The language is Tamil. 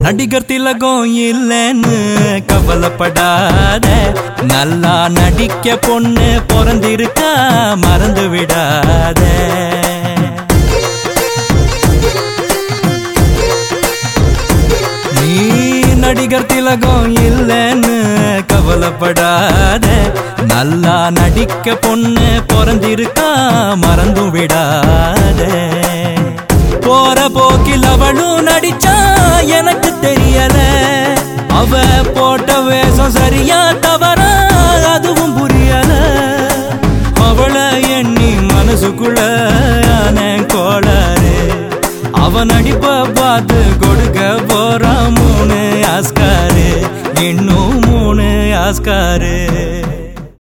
நடிகர் திலகம் இல்லைன்னு கவலைப்படாத நல்லா நடிக்க பொண்ணு பிறந்திருக்கா மறந்து விடாத நீ நடிகர் திலகம் இல்லைன்னு கவலைப்படாத நல்லா நடிக்க பொண்ணு பிறந்திருக்கா மறந்தும் விடாத போற போக்கில் அவளும் நடிச்சா எனக்கு தெரியல அவ போட்ட வேஷம் சரியா தவறா அதுவும் புரியல அவளை எண்ணி மனசுக்குள்ள ஆன கோளாறு அவன் நடிப்ப பார்த்து கொடுக்க போறான் மூணு ஆஸ்காரு இன்னும் மூணு ஆஸ்காரு